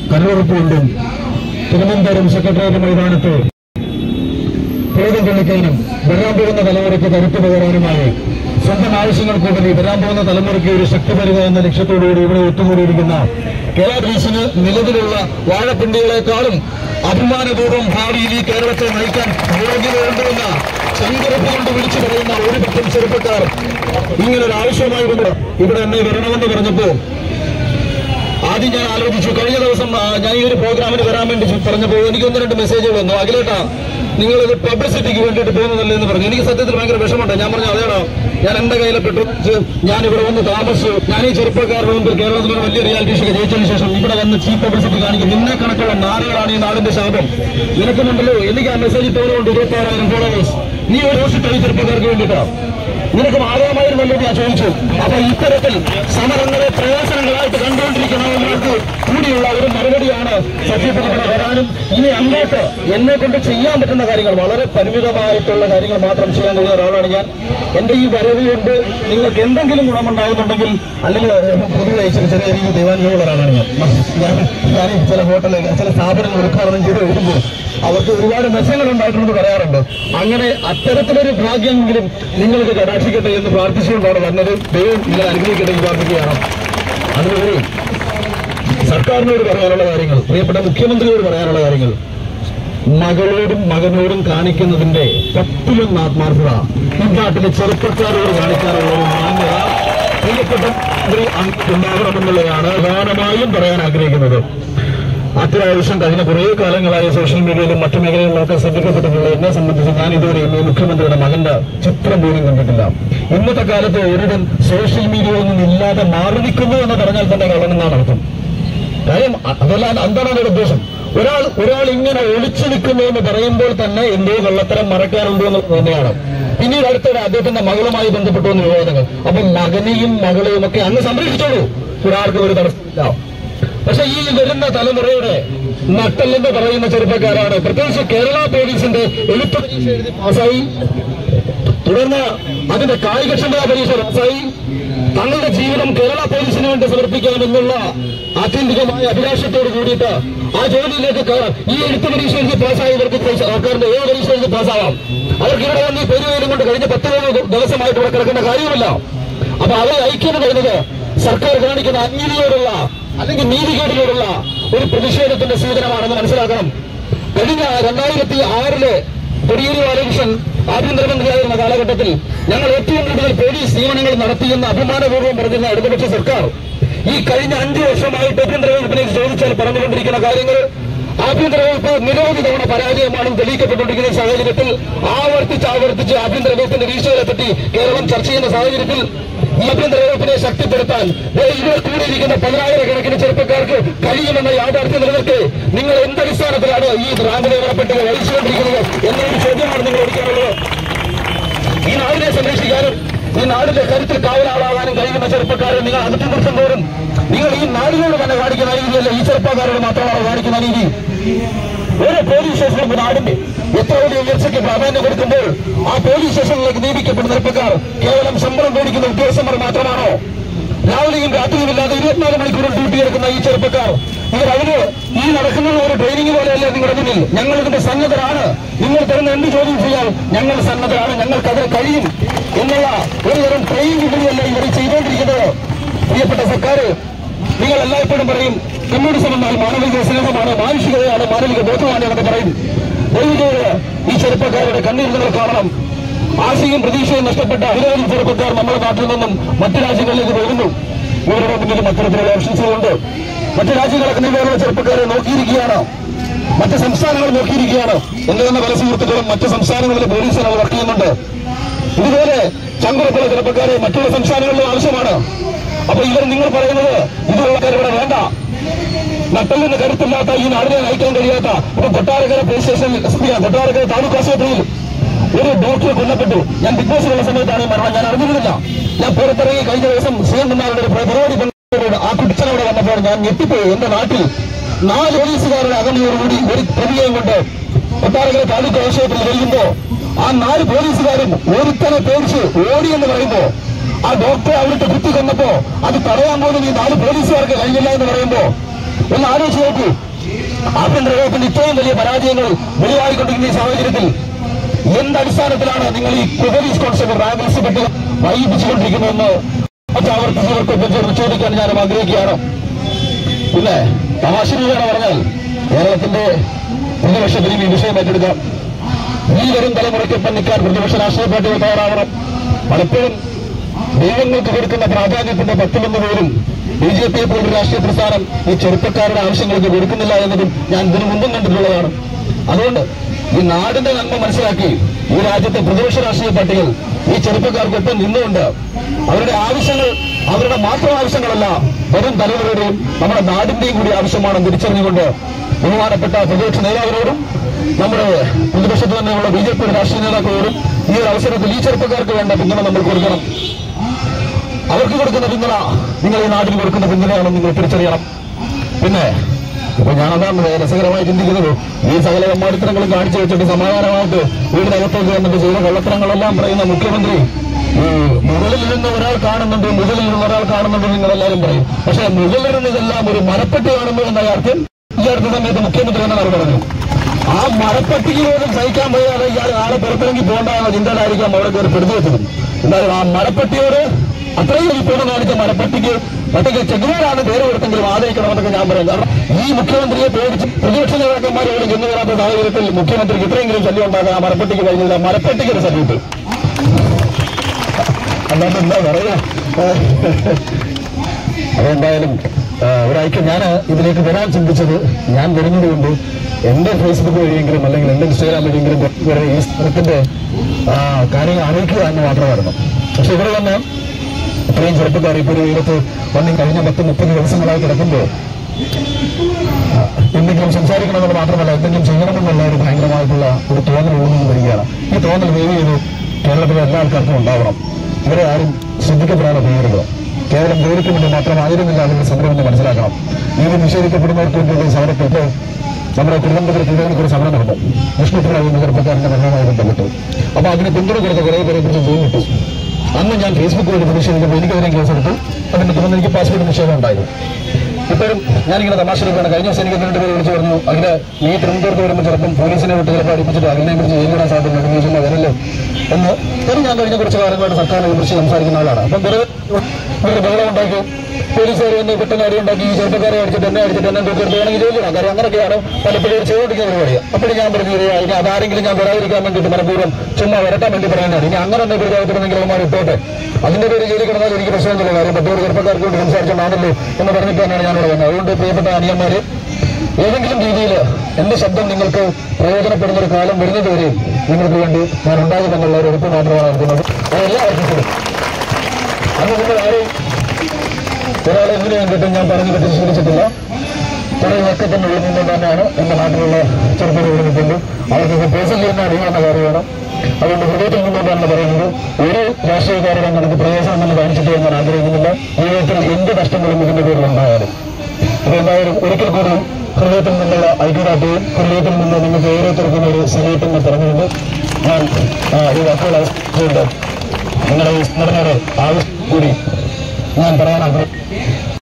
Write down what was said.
കരളുറപ്പുകൊണ്ടും Thiruvananthapuram secretariat മൈതാനത്ത് ഭേദം തെളിക്കാനും വരാൻ പോകുന്ന തലമുറയ്ക്ക് കരുത്തു പകരാനുമായി സ്വന്തം ആവശ്യങ്ങൾക്കുപരി വരാൻ പോകുന്ന തലമുറയ്ക്ക് ഒരു ശക്തി തരിക എന്ന ലക്ഷ്യത്തോടുകൂടി ഇവിടെ ഒത്തുകൂടിയിരിക്കുന്ന കേരള ദേശിന് നിലവിലുള്ള വാഴപ്പിണ്ടികളെക്കാളും അഭിമാനപൂർവ്വം ഭാവിയിൽ ഈ കേരളത്തെ നയിക്കാൻ യോഗ്യതയുണ്ടെന്ന ചെങ്കുറപ്പ് കൊണ്ട് വിളിച്ചു പറയുന്ന ഒരു പറ്റം ചെറുപ്പക്കാർ ഇങ്ങനൊരു ആവശ്യമായി കൊണ്ട് ഇവിടെ എന്നെ വരണമെന്ന് പറഞ്ഞപ്പോ ആദ്യം ഞാൻ ആലോചിച്ചു കഴിഞ്ഞ ദിവസം ആ, ഞാൻ ഈ ഒരു പ്രോഗ്രാമിന് വരാൻ വേണ്ടി ചു- പറഞ്ഞപ്പോൾ എനിക്ക് ഒന്ന് രണ്ട് മെസ്സേജുകൾ വന്നു അഖിലേട്ടാ നിങ്ങളിത് പബ്ലിസിറ്റിക്ക് വേണ്ടിയിട്ട് പോകുന്നതല്ലേ എന്ന് പറഞ്ഞു എനിക്ക് സത്യത്തിൽ ഭയങ്കര വിഷമമുണ്ട് ഞാൻ പറഞ്ഞു അതേടാ ഞാൻ എന്റെ കയ്യിലെ പെട്ടു ഞാൻ ഇവിടെ വന്ന് താമസിച്ചു ഞാൻ ഈ ചെറുപ്പക്കാരുടെ മുമ്പിൽ കേരളത്തിൽ ഒരു വലിയ റിയാലിറ്റി ഷോ ജയിച്ചതിന് ശേഷം ഇവിടെ വന്ന് ചീഫ് പബ്ലിസിറ്റി കാണിക്കും നിന്നെ കണക്കുള്ള നാടുകളാണ് ഈ നാടിന്റെ ശാപം നിനക്കുമുണ്ടല്ലോ എനിക്ക് ആ മെസ്സേജ് ഇട്ടവരുണ്ട് ഇരുപത്തി ആറായിരം ഫോളോവേഴ്സ് നീ ഒരു പോസ്റ്റ് ഈ ചെറുപ്പക്കാർക്ക് വേണ്ടിയിട്ടാ നിനക്ക് ആകാമായിരുന്നല്ലോ ഞാൻ ചോദിച്ചു അപ്പൊ ഇത്തരത്തിൽ സമരങ്ങളെ പ്രയോജനങ്ങളായിട്ട് കണ്ടുകൊണ്ടിരിക്കുന്നവർക്ക് കൂടിയുള്ള ഒരു മറുപടിയാണ് സത്യത്തിൽ ഇവിടെ വരാനും ഇനി അങ്ങോട്ട് എന്നെ കൊണ്ട് ചെയ്യാൻ പറ്റുന്ന കാര്യങ്ങൾ വളരെ പരിമിതമായിട്ടുള്ള കാര്യങ്ങൾ മാത്രം ചെയ്യാൻ കഴിയുന്ന ഒരാളാണ് ഞാൻ എന്റെ ഈ വരവ് കൊണ്ട് നിങ്ങൾക്ക് എന്തെങ്കിലും ഗുണമുണ്ടാകുന്നുണ്ടെങ്കിൽ അല്ലെങ്കിൽ പൊതുവെ ചില ചെറിയ രീതിയിൽ ദൈവാനുഭവമുള്ള ഒരാളാണ് ഞാൻ ഞാൻ ഞാൻ ഈ ചില ഹോട്ടലിൽ ചില സ്ഥാപനങ്ങൾ ഉദ്ഘാടനം ചെയ്ത് എഴുതുമ്പോൾ അവർക്ക് ഒരുപാട് മെസ്സേജുകൾ ഉണ്ടായിട്ടുണ്ടെന്ന് പറയാറുണ്ട് അങ്ങനെ അത്തരത്തിലൊരു ഭാഗ്യമെങ്കിലും നിങ്ങൾക്ക് കടാക്ഷിക്കട്ടെ എന്ന് പ്രാർത്ഥിച്ചുകൊണ്ടാണ് വന്നത് ദൈവം നിങ്ങൾ അനുഗ്രഹിക്കട്ടെ എന്ന് പ്രാർത്ഥിക്കുകയാണ് അതിനുപരി സർക്കാരിനോട് പറയാനുള്ള കാര്യങ്ങൾ പ്രിയപ്പെട്ട മുഖ്യമന്ത്രിയോട് പറയാനുള്ള കാര്യങ്ങൾ മകളോടും മകനോടും കാണിക്കുന്നതിന്റെ പത്തിലൊന്ന് ആത്മാർത്ഥത ഈ നാട്ടിലെ ചെറുപ്പക്കാരോട് കാണിക്കാനുള്ള ഒരു മാന്യത പ്രിയപ്പെട്ട മന്ത്രി ഉണ്ടാകണമെന്നുള്ളതാണ് പ്രധാനമായും പറയാൻ ആഗ്രഹിക്കുന്നത് അത്യാവശ്യം കഴിഞ്ഞ കുറേ കാലങ്ങളായി സോഷ്യൽ മീഡിയയിലും മറ്റു മേഖലകളിലൊക്കെ ശ്രദ്ധിക്കപ്പെട്ടിട്ടുള്ള എന്നെ സംബന്ധിച്ച് ഞാൻ ഇതുവരെ ഈ മുഖ്യമന്ത്രിയുടെ മകന്റെ ചിത്രം പോലും കണ്ടിട്ടില്ല ഇന്നത്തെ കാലത്ത് ഒരുവൻ സോഷ്യൽ മീഡിയയിൽ നിന്നും ഇല്ലാതെ മാറി നിൽക്കുന്നു എന്ന് പറഞ്ഞാൽ തന്നെ കള്ളനെന്നാണ് അർത്ഥം കാര്യം അ- അതല്ല എന്താണ് അതിന്റെ ഉദ്ദേശം ഒരാൾ ഒരാൾ ഇങ്ങനെ ഒളിച്ചു നിൽക്കുന്നു എന്ന് പറയുമ്പോൾ തന്നെ എന്തോ കള്ളത്തരം മറക്കാറുണ്ട് എന്നുള്ളത് തന്നെയാണ് പിന്നീട് അടുത്തിടെ അദ്ദേഹത്തിന്റെ മകളുമായി ബന്ധപ്പെട്ടു വന്ന വിവാദങ്ങൾ അപ്പൊ മകനെയും മകളെയും ഒക്കെ അങ്ങ് സംരക്ഷിച്ചോളൂ ഒരാൾക്കും ഒരു തടസ്സമില്ല പക്ഷെ ഈ വരുന്ന തലമുറയുടെ നട്ടല്ലെന്ന് പറയുന്ന ചെറുപ്പക്കാരാണ് പ്രത്യേകിച്ച് കേരള പോലീസിന്റെ എഴുത്ത് പരീക്ഷ എഴുതി പാസ്സായി തുടർന്ന് അതിന്റെ കായികക്ഷമതാ പരീക്ഷ പാസ്സായി തങ്ങളുടെ ജീവിതം കേരള പോലീസിന് വേണ്ടി സമർപ്പിക്കാമെന്നുള്ള ആത്യന്തികമായ അഭിലാഷത്തോട് കൂടിയിട്ട് ആ ജോലിയിലേക്ക് കയറാം ഈ എഴുത്ത് പരീക്ഷ എഴുതി പാസ്സായവർക്ക് പൈസ- സർക്കാരിന്റെ ഏത് പരീക്ഷ എഴുതി പാസ്സാവാം അവർക്ക് ഇവിടെ വന്ന് ഈ പെരുവേലും കൊണ്ട് കഴിഞ്ഞ പത്ത് പതിനൊന്ന് ദിവസമായിട്ട് ഇവിടെ കിടക്കേണ്ട കാര്യമില്ല അപ്പൊ അവരെ ഐക്യം എന്ന് പറയുന്നത് സർക്കാർ കാണിക്കുന്ന അനീതിയോടുള്ള അല്ലെങ്കിൽ നീതികേടിനോടുള്ള ഒരു പ്രതിഷേധത്തിന്റെ സൂചനമാണെന്ന് മനസ്സിലാക്കണം കഴിഞ്ഞ രണ്ടായിരത്തി ആറില് കോടിയേരി ബാലകൃഷ്ണൻ ആഭ്യന്തരമന്ത്രിയായിരുന്ന കാലഘട്ടത്തിൽ ഞങ്ങൾ ഏറ്റവും കൂടുതൽ പോലീസ് നിയമനങ്ങൾ നടത്തിയെന്ന് അഭിമാനപൂർവ്വം പറഞ്ഞിരുന്ന ഇടതുപക്ഷ സർക്കാർ ഈ കഴിഞ്ഞ അഞ്ചു വർഷമായിട്ട് ആഭ്യന്തര വകുപ്പിനെ ചോദിച്ചാൽ പറഞ്ഞുകൊണ്ടിരിക്കുന്ന കാര്യങ്ങൾ ആഭ്യന്തര വകുപ്പ് നിരവധി തവണ പരാജയമാണെന്ന് തെളിയിക്കപ്പെട്ടുകൊണ്ടിരിക്കുന്ന സാഹചര്യത്തിൽ ആവർത്തിച്ച് ആവർത്തിച്ച് ആഭ്യന്തര വകുപ്പിന്റെ വീഴ്ചകളെ പറ്റി കേരളം ചർച്ച ചെയ്യുന്ന സാഹചര്യത്തിൽ ഈ ആഭ്യന്തര വകുപ്പിനെ ശക്തിപ്പെടുത്താൻ ദേ ഇവിടെ കൂടിയിരിക്കുന്ന പതിനായിരക്കണക്കിന് ചെറുപ്പക്കാർക്ക് കഴിയുമെന്ന യാഥാർത്ഥ്യം നിലനിൽക്കെ നിങ്ങൾ എന്തടിസ്ഥാനത്തിലാണ് ഈ റാങ്ക് നിയമനപ്പെട്ടുകൾ വഹിച്ചുകൊണ്ടിരിക്കുന്നത് എന്നൊരു ചോദ്യമാണ് നിങ്ങൾ ഒരിക്കാനുള്ളത് ഈ നാടിനെ സംരക്ഷിക്കാനും ഈ നാടിന്റെ കരുത്തിൽ കാവലാളാകാനും കഴിയുന്ന ചെറുപ്പക്കാരെ നിങ്ങൾ അകറ്റി നിർത്തും തോറും നിങ്ങൾ ഈ നാടിനോട് തന്നെ കാണിക്കുന്ന രീതിയല്ല ഈ ചെറുപ്പക്കാരോട് മാത്രമാണ് കാണിക്കുന്ന രീതി ഒരു പോലീസ് സ്റ്റേഷനും നാടിന്റെ എത്ര വലിയ ഉയർച്ചയ്ക്ക് പ്രാധാന്യം കൊടുക്കുമ്പോൾ ആ പോലീസ് സ്റ്റേഷനിലേക്ക് നിയമിക്കപ്പെടുന്ന ചെറുപ്പക്കാർ കേവലം ശമ്പളം മേടിക്കുന്ന ഉദ്യോഗസ്ഥന്മാർ മാത്രമാണോ രാവിലെയും രാത്രിയുമില്ലാതെ ഇരുപത്തിനാല് മണിക്കൂറും ഡ്യൂട്ടി എടുക്കുന്ന ഈ ചെറുപ്പക്കാർ ഇവർ അവര് ഈ നടക്കുന്നത് ഒരു ട്രെയിനിങ് പോലെയല്ല നിങ്ങളുടെ മുന്നിൽ ഞങ്ങൾ ഇതിന്റെ സന്നദ്ധരാണ് നിങ്ങൾ തരുന്ന എന്ത് ചോദ്യം ചെയ്യാൻ ഞങ്ങൾ സന്നദ്ധരാണ് ഞങ്ങൾക്ക് അതിന് കഴിയും എന്നുള്ള ഒരു തരം ട്രെയിനിങ് കൂടിയല്ല ഇവർ ചെയ്തുകൊണ്ടിരിക്കുന്നത് പ്രിയപ്പെട്ട സർക്കാർ നിങ്ങൾ എല്ലായ്പ്പോഴും പറയും കമ്മ്യൂണിസം എന്നാൽ മാനവിക സ്നേഹമാണ് മാനുഷികതയാണ് മാനവിക ബോധമാണ് എന്നൊക്കെ പറയും ദൈവജോട് ഈ ചെറുപ്പക്കാരുടെ കണ്ണീർ നിങ്ങൾ കാണണം ആശയും പ്രതീക്ഷയും നഷ്ടപ്പെട്ട നിരവധി ചെറുപ്പക്കാർ നമ്മുടെ നാട്ടിൽ നിന്നും മറ്റു രാജ്യങ്ങളിലേക്ക് പോകുന്നു ഇവരുടെ മുന്നിലും അത്തരത്തിലുള്ള ഓപ്ഷൻസുകളുണ്ട് മറ്റു രാജ്യങ്ങളൊക്കെ നിലവിലുള്ള ചെറുപ്പക്കാരെ നോക്കിയിരിക്കുകയാണ് മറ്റ് സംസ്ഥാനങ്ങൾ നോക്കിയിരിക്കുകയാണ് എന്റെ തന്നെ പല സുഹൃത്തുക്കളും മറ്റ് സംസ്ഥാനങ്ങളിലെ പോലീസുകൾ വർക്ക് ചെയ്യുന്നുണ്ട് ഇതുപോലെ ചങ്കുറപ്പുള്ള ചെറുപ്പക്കാരെ മറ്റുള്ള സംസ്ഥാനങ്ങളിലും ആവശ്യമാണ് അപ്പൊ ഇവർ നിങ്ങൾ പറയുന്നത് ഇതുള്ളക്കാർ ഇവിടെ വേണ്ട നട്ടലിന് കരുത്തില്ലാത്ത ഈ നാടിനെ നയിക്കാൻ കഴിയാത്ത ഇപ്പൊ കൊട്ടാരക്കര പോലീസ് സ്റ്റേഷനിൽ എസ് പി കൊട്ടാരക്കര താലൂക്ക് ആശുപത്രിയിൽ ഒരു ഡോക്ടർ കൊല്ലപ്പെട്ടു ഞാൻ ബിഗ് ബോസിലുള്ള സമയത്താണ് ഈ മരണം ഞാൻ അറിഞ്ഞിരുന്നില്ല ഞാൻ പുറത്തിറങ്ങി കഴിഞ്ഞ ദിവസം ശ്രീകുമാരുടെ ഒരു പരിപാടി പങ്കെടുത്തപ്പോൾ ആ കുട്ടിച്ചനോട് വന്നപ്പോൾ ഞാൻ ഞെട്ടിപ്പോയി എന്റെ നാട്ടിൽ നാല് പോലീസുകാരുടെ അകമയോടുകൂടി ഒരു പ്രതിയെയും കൊണ്ട് കൊട്ടാരക്കര താലൂക്ക് ആശുപത്രിയിൽ കഴിയുമ്പോ ആ നാല് പോലീസുകാരും ഒരുത്തനെ പേടിച്ച് ഓടി എന്ന് പറയുമ്പോ ആ ഡോക്ടറെ അവിടുത്തെ കുത്തി കൊന്നപ്പോ അത് തടയാൻ പോലും ഈ നാല് പോലീസുകാർക്ക് കഴിഞ്ഞില്ല എന്ന് പറയുമ്പോ ഒന്ന് ആലോചിച്ച് നോക്കൂ ആഭ്യന്തര വകുപ്പിന്റെ ഇത്രയും വലിയ പരാജയങ്ങൾ വെളിവായിക്കൊണ്ടിരിക്കുന്ന ഈ സാഹചര്യത്തിൽ എന്തടിസ്ഥാനത്തിലാണ് നിങ്ങൾ ഈ പോലീസ് കോൺസ്റ്റബിൾ റാബിൾസ് പട്ടിക വൈകിപ്പിച്ചുകൊണ്ടിരിക്കുന്നതെന്ന് ആവർത്തിച്ചവർക്കൊപ്പം ചേർന്ന് ചോദിക്കാൻ ഞാൻ ആഗ്രഹിക്കുകയാണ് പിന്നെ തമാശരിയാണ് പറഞ്ഞാൽ കേരളത്തിന്റെ പ്രതിപക്ഷത്തിന് ഈ വിഷയം ഏറ്റെടുക്കാം ഈ വരും തലമുറയ്ക്കൊപ്പം നിൽക്കാൻ പ്രതിപക്ഷ രാഷ്ട്രീയ പാർട്ടികൾ തയ്യാറാവണം പലപ്പോഴും ദൈവങ്ങൾക്ക് കൊടുക്കുന്ന പ്രാധാന്യത്തിന്റെ പത്തിലൊന്ന് പോലും ബി ജെ പിയെ പോലൊരു രാഷ്ട്രീയ പ്രസ്ഥാനം ഈ ചെറുപ്പക്കാരുടെ ആവശ്യങ്ങൾക്ക് കൊടുക്കുന്നില്ല എന്നതും ഞാൻ ഇതിനു മുമ്പും കണ്ടിട്ടുള്ളതാണ് അതുകൊണ്ട് ഈ നാടിന്റെ നന്മ മനസ്സിലാക്കി ഈ രാജ്യത്തെ പ്രതിപക്ഷ രാഷ്ട്രീയ പാർട്ടികൾ ഈ ചെറുപ്പക്കാർക്കൊപ്പം നിന്നുകൊണ്ട് അവരുടെ ആവശ്യങ്ങൾ അവരുടെ മാത്രം ആവശ്യങ്ങളല്ല വരും തലമുറയുടെയും നമ്മുടെ നാടിന്റെയും കൂടി ആവശ്യമാണെന്ന് തിരിച്ചറിഞ്ഞുകൊണ്ട് ബഹുമാനപ്പെട്ട പ്രതിപക്ഷ നേതാവിനോടും നമ്മുടെ പ്രതിപക്ഷത്ത് തന്നെയുള്ള ബി ജെ പിയുടെ രാഷ്ട്രീയ നേതാക്കളോടും ഈ ഒരു അവസരത്തിൽ ഈ ചെറുപ്പക്കാർക്ക് വേണ്ട പിന്തുണ നമ്മൾ കൊടുക്കണം അവർക്ക് കൊടുക്കുന്ന പിന്തുണ നിങ്ങൾ ഈ നാടിന് കൊടുക്കുന്ന പിന്തുണയാണെന്ന് നിങ്ങൾ തിരിച്ചറിയണം പിന്നെ ഇപ്പൊ ഞാനതാണ് രസകരമായി ചിന്തിക്കുന്നത് ഈ സകല കമ്മാടിത്തരങ്ങളും കാണിച്ചു വെച്ചിട്ട് സമാധാനമായിട്ട് വീടിനകത്തേക്ക് വന്നിട്ട് ചെയ്ത കള്ളത്തരങ്ങളെല്ലാം പറയുന്ന മുഖ്യമന്ത്രി ഈ മുകളിൽ നിന്ന് ഒരാൾ കാണുന്നുണ്ട് മുകളിൽ നിന്ന് ഒരാൾ കാണുന്നുണ്ട് നിങ്ങൾ എല്ലാവരും പറയും പക്ഷെ മുകളിൽ നിന്ന് ഇതെല്ലാം ഒരു മരപ്പെട്ടി കാണുന്നു എന്ന യാർത്ഥ്യം ഈ അടുത്ത സമയത്ത് മുഖ്യമന്ത്രി തന്നെ മറുപടി പറഞ്ഞു ആ മരപ്പട്ടിക്ക് പോലും സഹിക്കാൻ വയ്യാതെ ഇയാൾ നാളെ പുറത്തിറങ്ങി പോകണ്ടെന്ന ചിന്തയിലായിരിക്കാം അവിടെ കയറി പെടുത്തു വെച്ചത് എന്തായാലും ആ മരപ്പട്ടിയോട് അത്രയും ഈ പൂർണ്ണം കാണിച്ച മരപ്പട്ടിക്ക് പട്ടിക്ക് ചെകുവേരാണ് പേര് കൊടുത്തെങ്കിലും ആദരിക്കണമെന്നൊക്കെ ഞാൻ പറയും കാരണം ഈ മുഖ്യമന്ത്രിയെ പേടിച്ച് പ്രതിപക്ഷ നേതാക്കന്മാരോട് ചെന്നു വരാത്ത സാഹചര്യത്തിൽ മുഖ്യമന്ത്രിക്ക് ഇത്രയെങ്കിലും ശല്യം ഉണ്ടാക്കാൻ ആ മരപ്പട്ടിക്ക് കഴിഞ്ഞില്ല മരപ്പട്ടിക്ക് ഒരു സല്യൂട്ട് അല്ലാണ്ട് എന്താ പറയാ അതെന്തായാലും ആ, ഒരാഴ്ച ഞാൻ ഇതിലേക്ക് വരാൻ ചിന്തിച്ചത് ഞാൻ വരുന്നത് കൊണ്ട് എന്റെ ഫേസ്ബുക്ക് വഴിയെങ്കിലും അല്ലെങ്കിൽ എന്റെ ഇൻസ്റ്റാഗ്രാം വഴിയെങ്കിലും വരെ ഈ സ്ഥലത്തിന്റെ ആ, കാര്യങ്ങൾ അറിയിക്കുക എന്ന് മാത്രമായിരുന്നു പക്ഷെ ഇവിടെ തന്നെ ഇത്രയും ചെറുപ്പക്കാർ ഇപ്പോൾ ഒരു ഇടത്ത് വന്ന് കഴിഞ്ഞ പത്ത് മുപ്പത് ദിവസങ്ങളായി കിടക്കുമ്പോൾ ആ, എന്തെങ്കിലും സംസാരിക്കണമെന്ന് മാത്രമല്ല എന്തെങ്കിലും ചെയ്യണമെന്നുള്ള ഒരു ഭയങ്കരമായിട്ടുള്ള ഒരു തോന്നൽ ഉള്ളിൽ വരികയാണ് ഈ തോന്നൽ ദയവ് ചെയ്ത് കേരളത്തിലെ എല്ലാ ആൾക്കാർക്കും ഉണ്ടാവണം ഇവരെ ആരും ശ്രദ്ധിക്കപ്പെടാതെ പോകരുത് കേവലം ജോലിക്ക് വേണ്ടി മാത്രമായിരുന്നില്ല അവരുടെ സമരം എന്ന് മനസ്സിലാക്കണം നീതി നിഷേധിക്കപ്പെടുന്നവർക്ക് വേണ്ടിയുള്ള സമരത്തിൽ ഇപ്പോൾ നമ്മുടെ തിരുവനന്തപുരത്ത് ഇതേപോലെ ഒരു സമരം നടന്നു വിഷ്ണുപുര എന്ന ചെറുപ്പക്കാരന്റെ മരണവുമായി ബന്ധപ്പെട്ട് അപ്പൊ അതിന് പിന്തുണ കൊടുത്ത കുറെ പേരെ കുറിച്ച് തോന്നിട്ടു അന്ന് ഞാൻ ഫേസ്ബുക്ക് വഴി പ്രതിഷേധിക്കുമ്പോൾ എനിക്കെതിരെ കേസെടുത്തു അതിന്റെ തുടർന്ന് എനിക്ക് പാസ്പോർട്ട് നിഷേധം ഉണ്ടായിരുന്നു ഇപ്പോഴും ഞാനിങ്ങനെ തമാശയിലേക്കാണ് കഴിഞ്ഞ ദിവസം എനിക്ക് രണ്ട് പേര് വിളിച്ചു പറഞ്ഞു അഖില നീ തിരുവനന്തപുരത്ത് വരുമ്പോൾ ചിലപ്പം പോലീസിനെ വിട്ട് ചിലപ്പോൾ അടുപ്പിച്ചിട്ട് അഖിലിനെ കുറിച്ച് ജയിലിടാൻ സാധ്യതയുണ്ട് നീ ചുമ്മാ വരല്ലേ എന്ന് കാര്യം ഞാൻ കഴിഞ്ഞ കുറച്ച് കാലങ്ങളായിട്ട് സർക്കാരിനെ കുറിച്ച് സംസാരിക്കുന്ന ആളാണ് അപ്പം വെറുതെ ഇവര് ബഹളം ഉണ്ടാക്കി പോലീസുകാർ വന്ന് പെട്ടെന്ന് അടി ഉണ്ടാക്കി ഈ ചെറുപ്പക്കാരെ അടിച്ചിട്ട് എന്നെ അടിച്ചിട്ട് എന്നെ തൊട്ടടുത്ത് വേണമെങ്കിൽ ജയിലിടാം കാര്യം അങ്ങനെയൊക്കെയാണ് പലപ്പോഴും ഇവർ ചെയ്തുകൊണ്ടിരിക്കുന്ന പരിപാടിയാണ് അപ്പോഴും ഞാൻ പറഞ്ഞു "ഇനി ഇനി അതാരെങ്കിലും ഞാൻ വരാതിരിക്കാൻ വേണ്ടിയിട്ട് മനഃപൂർവ്വം ചുമ്മാ വരട്ടാൻ വേണ്ടി പറയുന്നതാണ് ഇനി അങ്ങനെ തന്നെ പ്രതികാരത്തിനെങ്കിൽ അവന്മാർ ഇട്ടോട്ടെ അതിന്റെ പേര് ജയിലിൽ കിടന്നാൽ എനിക്ക് പ്രശ്നമൊന്നുമില്ല കാര്യം പത്തോട് ചെറുപ്പക്കാർക്ക് വേണ്ടി സംസാരിച്ചോണ്ടാണല്ലോ എന്ന് പറഞ്ഞിട്ട് തന്നെയാണ് ഞാനിവിടെ വന്നത് അതുകൊണ്ട് പ്രിയപ്പെട്ട അനിയന്മാര് ഏതെങ്കിലും രീതിയിൽ എന്റെ ശബ്ദം നിങ്ങൾക്ക് പ്രയോജനപ്പെടുന്ന ഒരു കാലം വരുന്നത് വരെയും നിങ്ങൾക്ക് വേണ്ടി ഞാൻ ഉണ്ടാകുമെന്നുള്ള ഒരു ഉറപ്പ് മാത്രമാണ് നടത്തുന്നത് അത് എല്ലാവർക്കും കൂടി അന്ന് നിങ്ങൾ ആരെയും ഒരാളെ എന്തിനു വേണ്ടിയിട്ടും ഞാൻ പറഞ്ഞു പറ്റി സ്വീകരിച്ചിട്ടില്ല കുറെ ഒക്കെ തന്നെ ഉള്ളിൽ തന്നെയാണ് എന്റെ നാട്ടിലുള്ള ചെറുപ്പം ഇവിടെ നിൽക്കുന്നത് അവർക്ക് പേഴ്സണലി തന്നെ അറിയാവുന്ന കാര്യമാണ് അതുകൊണ്ട് ഹൃദയത്തിൽ നിന്നുകൊണ്ടാണ് പറയുന്നത് ഒരു രാഷ്ട്രീയക്കാരുടെ നമുക്ക് പ്രയാസം നമ്മൾ കാണിച്ചിട്ട് ഞാൻ ആഗ്രഹിക്കുന്നില്ല ജീവിതത്തിൽ എന്ത് കഷ്ടങ്ങളും ഇതിന്റെ പേരിൽ ഉണ്ടായാലും അതെന്തായാലും ഒരിക്കൽ കൂടി ഹൃദയത്തിൽ നിന്നുള്ള ഐക്യദാർഢ്യവും ഹൃദയത്തിൽ നിന്ന് നിങ്ങൾക്ക് ഓരോരുത്തർക്കും ഒരു സലീറ്റിനെ പറഞ്ഞുകൊണ്ട് ഞാൻ ആ, ഈ വാക്കുകൾ അവസാനിച്ചുകൊണ്ട് നിങ്ങളുടെ ഈ സ്മരണയുടെ ആവശ്യം കൂടി ഞാൻ പറയാൻ ആഗ്രഹിക്കുന്നു